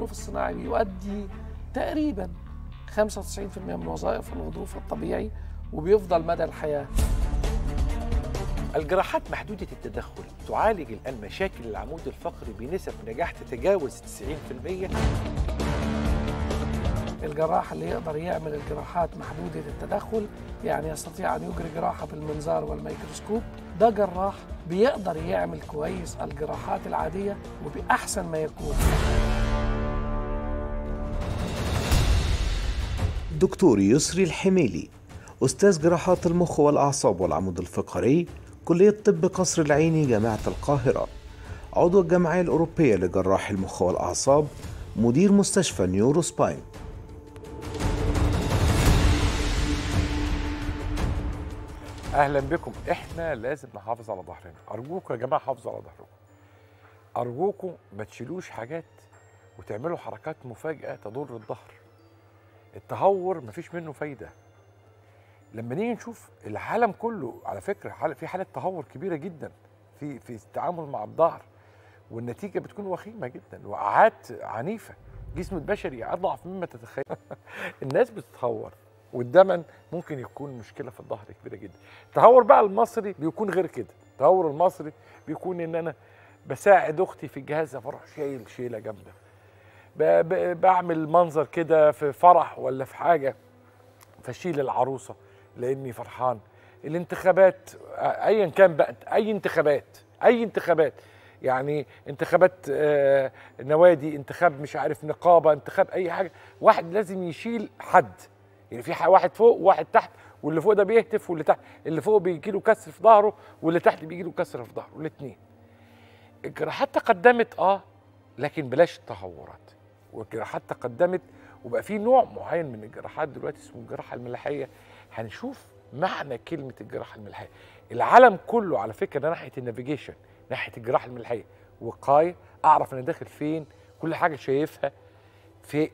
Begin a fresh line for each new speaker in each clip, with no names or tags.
الغضروف الصناعي بيؤدي تقريبا 95% من وظائف الغضروف الطبيعي وبيفضل مدى الحياه
الجراحات محدودة التدخل تعالج الآن مشاكل العمود الفقري بنسب نجاح تتجاوز 90%
الجراح اللي يقدر يعمل الجراحات محدودة التدخل يعني يستطيع أن يجري جراحة بالمنظار والميكروسكوب ده جراح بيقدر يعمل كويس الجراحات العادية وبأحسن ما يكون
دكتور يسري الحميلي أستاذ جراحات المخ والأعصاب والعمود الفقري كلية طب قصر العيني جامعة القاهرة عضو الجمعية الأوروبية لجراحي المخ والأعصاب مدير مستشفى نيورو سباين
أهلا بكم إحنا لازم نحافظ على ظهرنا أرجوكم يا جماعة حافظوا على ظهركم أرجوكم ما تشيلوش حاجات وتعملوا حركات مفاجئة تضر الظهر التهور مفيش منه فايدة لما نيجي نشوف العالم كله على فكرة حال- في حالة تهور كبيرة جدا في في التعامل مع الظهر والنتيجة بتكون وخيمة جدا وقعات عنيفة جسم البشري أضعف مما تتخيل الناس بتتهور والدمن ممكن يكون مشكله في الظهر كبيره جدا التهور بقى المصري بيكون غير كده التهور المصري بيكون ان انا بساعد اختي في الجهاز فاروح شايل شيله جامده ب- ب- بعمل منظر كده في فرح ولا في حاجه فاشيل العروسه لاني فرحان الانتخابات آه، ايا كان بقى اي انتخابات اي انتخابات يعني انتخابات آه، نوادي انتخاب مش عارف نقابه انتخاب اي حاجه واحد لازم يشيل حد يعني في ح- واحد فوق وواحد تحت واللي فوق ده بيهتف واللي تحت اللي فوق بيجي له كسر في ظهره واللي تحت بيجي له كسر في ظهره الاثنين الجراحات تقدمت اه لكن بلاش التهورات والجراحات تقدمت وبقى في نوع معين من الجراحات دلوقتي اسمه الجراحه الملاحيه هنشوف معنى كلمه الجراحه الملاحيه العالم كله على فكره ناحيه النافيجيشن ناحيه الجراحه الملاحيه وقايه اعرف انا داخل فين كل حاجه شايفها في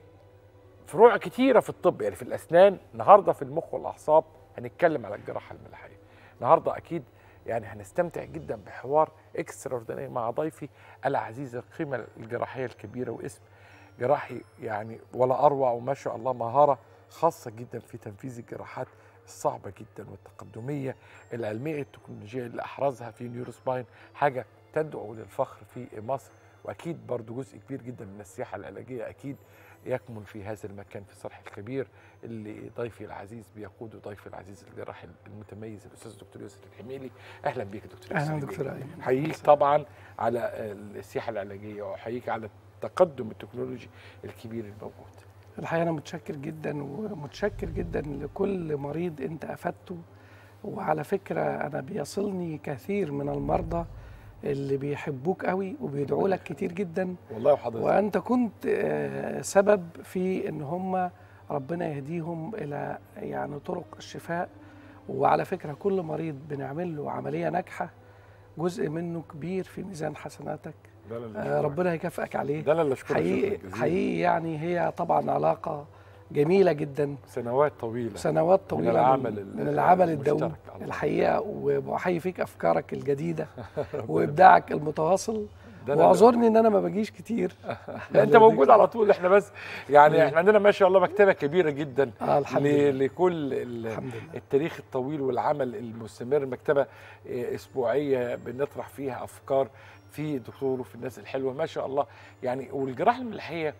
فروع كتيرة في الطب يعني في الأسنان النهاردة في المخ والأعصاب هنتكلم على الجراحة الملاحية النهاردة أكيد يعني هنستمتع جدا بحوار اكستراوردينري مع ضيفي العزيز القيمة الجراحية الكبيرة واسم جراحي يعني ولا أروع وما شاء الله مهارة خاصة جدا في تنفيذ الجراحات الصعبة جدا والتقدمية العلمية التكنولوجية اللي أحرزها في نيورو سباين حاجة تدعو للفخر في مصر وأكيد برضو جزء كبير جدا من السياحة العلاجية أكيد يكمن في هذا المكان في الصرح الكبير اللي ضيفي العزيز بيقوده ضيفي العزيز الجراح المتميز الاستاذ الدكتور يوسف الحميلي اهلا بيك يا دكتور
أهلا
يوسف
دكتور أيمن.
احييك طبعا على السياحه العلاجيه واحييك على التقدم التكنولوجي الكبير الموجود
الحقيقة أنا متشكر جدا ومتشكر جدا لكل مريض أنت أفدته وعلى فكرة أنا بيصلني كثير من المرضى اللي بيحبوك قوي وبيدعوا لك كتير جدا
والله وحضرتك
وأنت كنت آه، سبب في إن هم ربنا يهديهم إلى يعني طرق الشفاء وعلى فكرة كل مريض بنعمل له عملية ناجحة جزء منه كبير في ميزان حسناتك
ده أنا اللي
آه،
أشكرك.
ربنا يكافئك عليه
ده انا اللي اشكرك شكراً
حقيقي
جزيلاً.
حقيقي يعني هي طبعا علاقة جميلة جدا
سنوات طويله
سنوات طويلة
العمل
من,
ال-
من العمل
المشترك.
الدؤوب
الله
الحقيقة وبحيي فيك أفكارك الجديدة وإبداعك المتواصل
ده أنا-
واعذرني إن أنا ما بجيش كتير
لا انت موجود على طول احنا بس يعني
ليه؟
احنا عندنا ما شاء الله مكتبه كبيره جدا
آه الحمد
ل-
لله
لكل ال-
الحمد لله
التاريخ الطويل والعمل المستمر مكتبه آه، اسبوعيه بنطرح فيها افكار في الدكتور وفي الناس الحلوه ما شاء الله يعني والجراحه الملحيه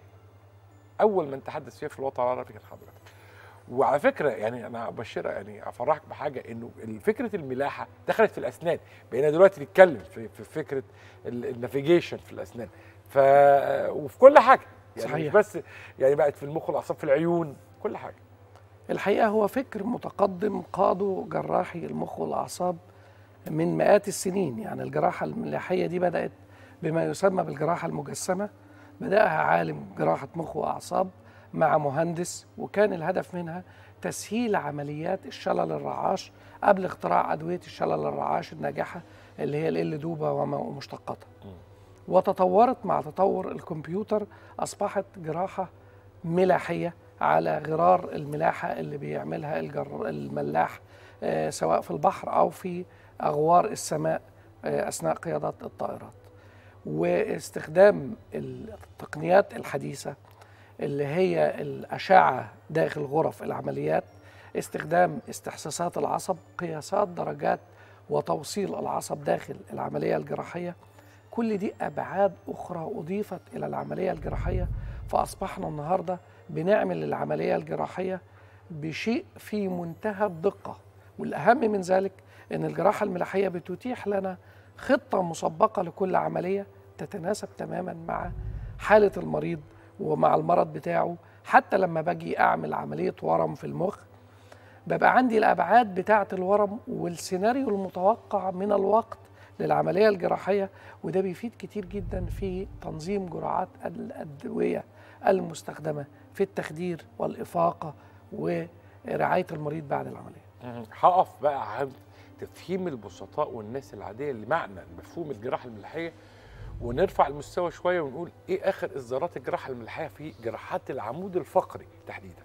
اول من تحدث فيها في الوطن العربي كان حضرتك وعلى فكره يعني انا ابشرك يعني افرحك بحاجه انه فكره الملاحه دخلت في الاسنان بقينا دلوقتي نتكلم في, في فكره ال- النافيجيشن في الاسنان ف وفي كل حاجه يعني
صحيح.
مش بس يعني بقت في المخ والاعصاب في العيون كل حاجه
الحقيقة هو فكر متقدم قاده جراحي المخ والأعصاب من مئات السنين يعني الجراحة الملاحية دي بدأت بما يسمى بالجراحة المجسمة بدأها عالم جراحة مخ وأعصاب مع مهندس وكان الهدف منها تسهيل عمليات الشلل الرعاش قبل اختراع أدوية الشلل الرعاش الناجحة اللي هي ال دوبا وما- ومشتقاتها وتطورت مع تطور الكمبيوتر أصبحت جراحة ملاحية على غرار الملاحة اللي بيعملها الجر الملاح آه، سواء في البحر أو في أغوار السماء آه، أثناء قيادات الطائرات واستخدام التقنيات الحديثة اللي هي الأشعة داخل غرف العمليات استخدام استحساسات العصب قياسات درجات وتوصيل العصب داخل العملية الجراحية كل دي أبعاد أخرى أضيفت إلى العملية الجراحية فأصبحنا النهاردة بنعمل العملية الجراحية بشيء في منتهى الدقة والأهم من ذلك أن الجراحة الملاحية بتتيح لنا خطة مسبقة لكل عملية تتناسب تماما مع حالة المريض ومع المرض بتاعه حتى لما باجي أعمل عملية ورم في المخ ببقى عندي الأبعاد بتاعة الورم والسيناريو المتوقع من الوقت للعملية الجراحية وده بيفيد كتير جدا في تنظيم جرعات الأدوية المستخدمة في التخدير والإفاقة ورعاية المريض بعد العملية
هقف بقى عند تفهيم البسطاء والناس العاديه لمعنى مفهوم الجراحه الملحيه ونرفع المستوى شويه ونقول ايه اخر اصدارات الجراحه الملحيه في جراحات العمود الفقري تحديدا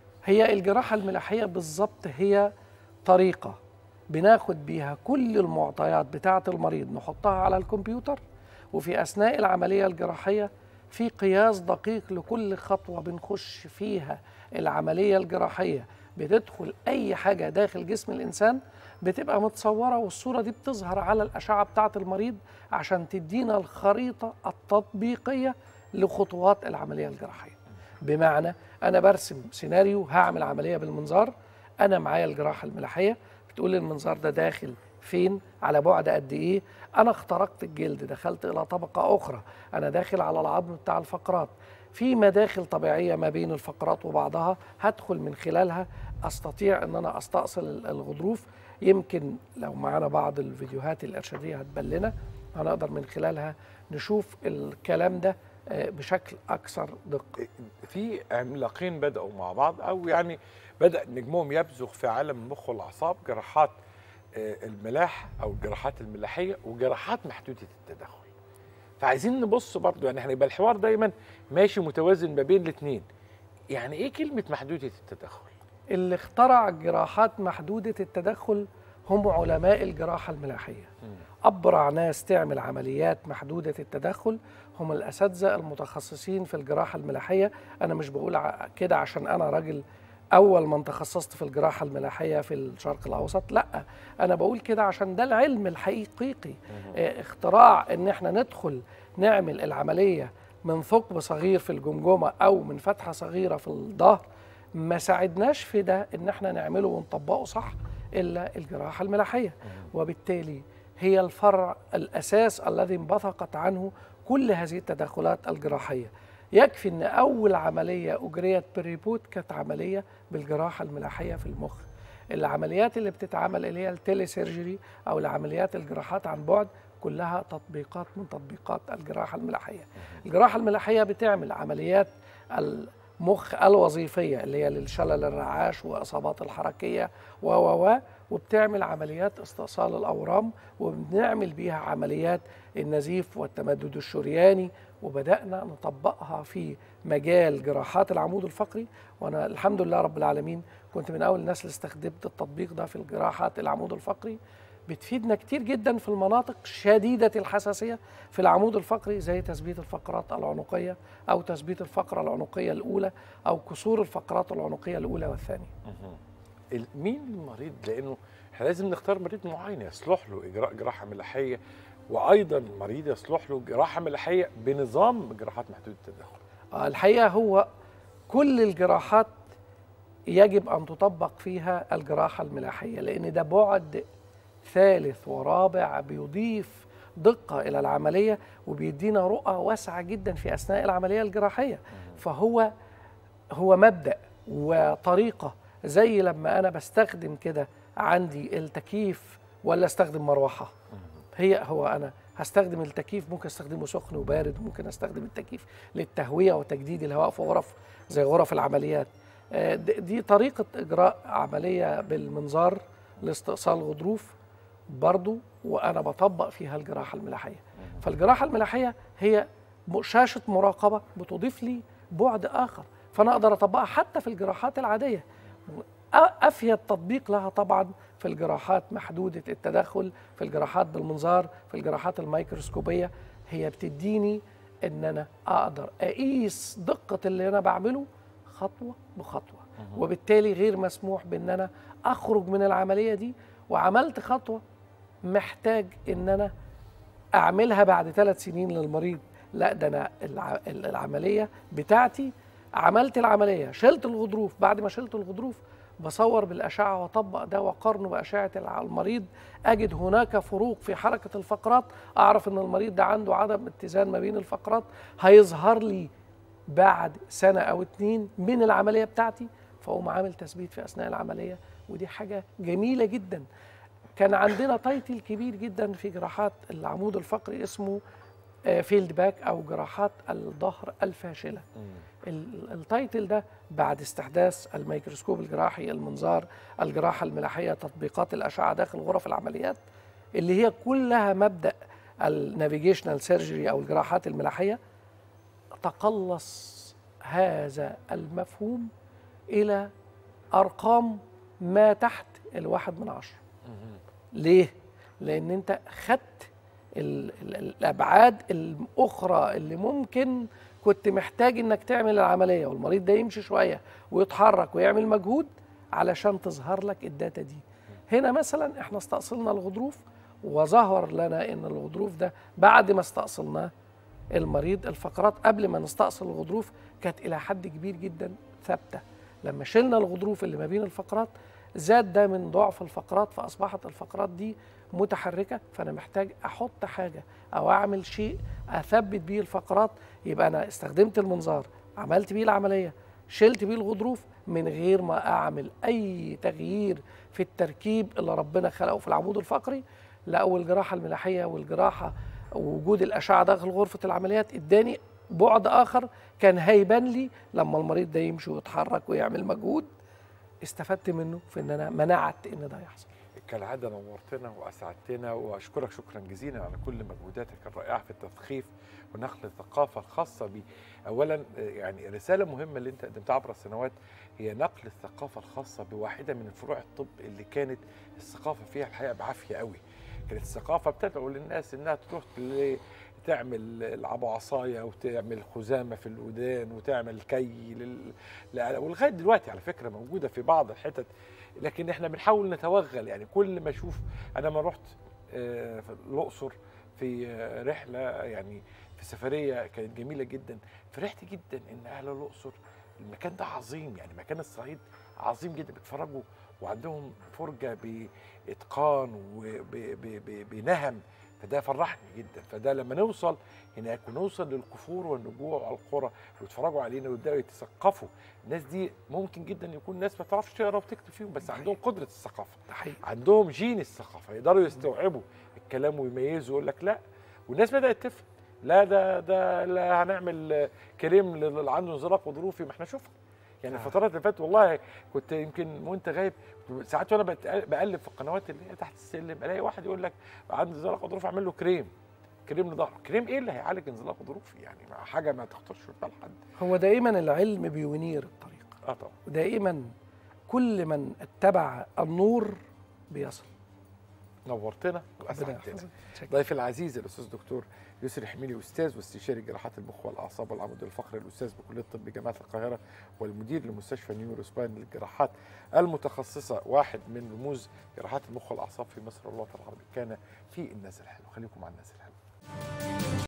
هي الجراحة الملاحية بالظبط هي طريقة بناخد بيها كل المعطيات بتاعة المريض نحطها على الكمبيوتر وفي أثناء العملية الجراحية في قياس دقيق لكل خطوة بنخش فيها العملية الجراحية بتدخل أي حاجة داخل جسم الإنسان بتبقى متصورة والصورة دي بتظهر على الأشعة بتاعة المريض عشان تدينا الخريطة التطبيقية لخطوات العملية الجراحية بمعنى أنا برسم سيناريو هعمل عملية بالمنظار أنا معايا الجراحة الملاحية بتقول لي المنظار ده داخل فين على بعد قد ايه انا اخترقت الجلد دخلت الى طبقه اخرى انا داخل على العظم بتاع الفقرات في مداخل طبيعيه ما بين الفقرات وبعضها هدخل من خلالها استطيع ان انا استأصل الغضروف يمكن لو معانا بعض الفيديوهات الارشاديه هتبلنا هنقدر من خلالها نشوف الكلام ده آه، بشكل اكثر دقه
في عملاقين بداوا مع بعض او يعني بدا نجمهم يبزغ في عالم المخ والاعصاب جراحات آه، الملاح او الجراحات الملاحيه وجراحات محدوده التدخل فعايزين نبص برضو يعني احنا يبقى الحوار دايما ماشي متوازن ما بين الاثنين يعني ايه كلمه محدوده التدخل
اللي اخترع جراحات محدودة التدخل هم علماء الجراحة الملاحية أبرع ناس تعمل عمليات محدودة التدخل هم الأساتذة المتخصصين في الجراحة الملاحية أنا مش بقول ع- كده عشان أنا راجل أول من تخصصت في الجراحة الملاحية في الشرق الأوسط لا أنا بقول كده عشان ده العلم الحقيقي اه، اختراع إن احنا ندخل نعمل العملية من ثقب صغير في الجمجمة أو من فتحة صغيرة في الظهر ما ساعدناش في ده ان احنا نعمله ونطبقه صح الا الجراحه الملاحيه وبالتالي هي الفرع الاساس الذي انبثقت عنه كل هذه التدخلات الجراحيه يكفي ان اول عمليه اجريت بالريبوت كانت عمليه بالجراحه الملاحيه في المخ العمليات اللي بتتعمل اللي هي التيلي سيرجري او العمليات الجراحات عن بعد كلها تطبيقات من تطبيقات الجراحه الملاحيه الجراحه الملاحيه بتعمل عمليات المخ الوظيفيه اللي هي للشلل الرعاش واصابات الحركيه و و و وبتعمل عمليات استئصال الاورام وبنعمل بيها عمليات النزيف والتمدد الشرياني وبدانا نطبقها في مجال جراحات العمود الفقري وانا الحمد لله رب العالمين كنت من اول الناس اللي استخدمت التطبيق ده في الجراحات العمود الفقري بتفيدنا كتير جدا في المناطق شديدة الحساسية في العمود الفقري زي تثبيت الفقرات العنقية أو تثبيت الفقرة العنقية الأولى أو كسور الفقرات العنقية الأولى والثانية
ال- مين المريض لانه احنا لازم نختار مريض معين يصلح له اجراء جراحه ملاحيه وايضا مريض يصلح له جراحه ملاحيه بنظام جراحات محدوده التدخل
آه، الحقيقة هو كل الجراحات يجب أن تطبق فيها الجراحة الملاحية لأن ده بعد ثالث ورابع بيضيف دقة إلى العملية وبيدينا رؤى واسعة جدا في أثناء العملية الجراحية فهو هو مبدأ وطريقة زي لما أنا بستخدم كده عندي التكييف ولا استخدم مروحة هي هو أنا هستخدم التكييف ممكن استخدمه سخن وبارد ممكن استخدم التكييف للتهوية وتجديد الهواء في غرف زي غرف العمليات آه، د- دي طريقة إجراء عملية بالمنظار لاستئصال غضروف برضو وأنا بطبق فيها الجراحة الملاحية فالجراحة الملاحية هي م- شاشة مراقبة بتضيف لي بعد آخر فأنا أقدر أطبقها حتى في الجراحات العادية أ- أفيد تطبيق لها طبعا في الجراحات محدودة التدخل في الجراحات بالمنظار في الجراحات الميكروسكوبية هي بتديني ان انا اقدر اقيس دقه اللي انا بعمله خطوه بخطوه وبالتالي غير مسموح بان انا اخرج من العمليه دي وعملت خطوه محتاج ان انا اعملها بعد ثلاث سنين للمريض لا ده انا الع- العمليه بتاعتي عملت العمليه شلت الغضروف بعد ما شلت الغضروف بصور بالاشعه واطبق ده واقارنه باشعه الع- المريض اجد هناك فروق في حركه الفقرات اعرف ان المريض ده عنده عدم اتزان ما بين الفقرات هيظهر لي بعد سنه او اتنين من العمليه بتاعتي فاقوم عامل تثبيت في اثناء العمليه ودي حاجه جميله جدا كان عندنا تايتل كبير جدا في جراحات العمود الفقري اسمه فيلد باك او جراحات الظهر الفاشله ال- التايتل ده بعد استحداث الميكروسكوب الجراحي المنظار الجراحه الملاحيه تطبيقات الاشعه داخل غرف العمليات اللي هي كلها مبدا النافيجيشنال سيرجري او الجراحات الملاحيه تقلص هذا المفهوم الى ارقام ما تحت الواحد من عشره ليه؟ لأن أنت خدت ال- ال- الأبعاد الأخرى اللي ممكن كنت محتاج إنك تعمل العملية والمريض ده يمشي شوية ويتحرك ويعمل مجهود علشان تظهر لك الداتا دي. هنا مثلا احنا استأصلنا الغضروف وظهر لنا إن الغضروف ده بعد ما استأصلناه المريض الفقرات قبل ما نستأصل الغضروف كانت إلى حد كبير جدا ثابتة لما شلنا الغضروف اللي ما بين الفقرات زاد ده من ضعف الفقرات فأصبحت الفقرات دي متحركة فأنا محتاج أحط حاجة أو أعمل شيء أثبت بيه الفقرات يبقى أنا استخدمت المنظار عملت بيه العملية شلت بيه الغضروف من غير ما أعمل أي تغيير في التركيب اللي ربنا خلقه في العمود الفقري لا والجراحة الملاحية والجراحة ووجود الأشعة داخل غرفة العمليات اداني بعد آخر كان هيبان لي لما المريض ده يمشي ويتحرك ويعمل مجهود استفدت منه في ان انا منعت ان ده يحصل
كالعادة نورتنا وأسعدتنا وأشكرك شكرا جزيلا على كل مجهوداتك الرائعة في التثقيف ونقل الثقافة الخاصة بي أولا آه، يعني رسالة مهمة اللي أنت قدمتها عبر السنوات هي نقل الثقافة الخاصة بواحدة من فروع الطب اللي كانت الثقافة فيها الحقيقة بعافية قوي كانت الثقافة بتدعو للناس إنها تروح ل- تعمل العبوا عصاية وتعمل خزامة في الودان وتعمل كي لل... لا- ولغاية دلوقتي على فكرة موجودة في بعض الحتت لكن احنا بنحاول نتوغل يعني كل ما اشوف انا ما رحت آه، في الاقصر في آه، رحله يعني في سفريه كانت جميله جدا فرحت جدا ان اهل الاقصر المكان ده عظيم يعني مكان الصعيد عظيم جدا بيتفرجوا وعندهم فرجه باتقان وبنهم فده فرحني جدا فده لما نوصل هناك ونوصل للكفور والنجوع على القرى ويتفرجوا علينا ويبداوا يتثقفوا الناس دي ممكن جدا يكون ناس ما تعرفش تقرا وتكتب فيهم بس عندهم قدره الثقافه
ده حقيقي
عندهم جين الثقافه يقدروا يستوعبوا الكلام ويميزوا يقول لك لا والناس بدات تفهم لا ده ده لا هنعمل كريم اللي عنده انزلاق غضروفي ما احنا شفنا يعني
آه.
الفترات اللي فاتت والله كنت يمكن وانت غايب ساعات وانا بت- بقلب في القنوات اللي هي تحت السلم الاقي واحد يقول لك عنده انزلاق غضروفي اعمل له كريم كريم لظهره كريم ايه اللي هيعالج انزلاق غضروفي يعني ما حاجه ما تخطرش في بال حد
هو دائما العلم بينير الطريق
اه طبعا
ودائما كل من اتبع النور بيصل
نورتنا
ربنا
واسعدتنا
يحفظك. شكراً.
ضيفي العزيز الاستاذ دكتور يسري حميلي استاذ واستشاري جراحات المخ والاعصاب والعمود الفقري الاستاذ بكليه الطب جامعه القاهره والمدير لمستشفى نيورو سباين للجراحات المتخصصه واحد من رموز جراحات المخ والاعصاب في مصر والوطن العربي كان في الناس الحلو خليكم مع الناس الحلو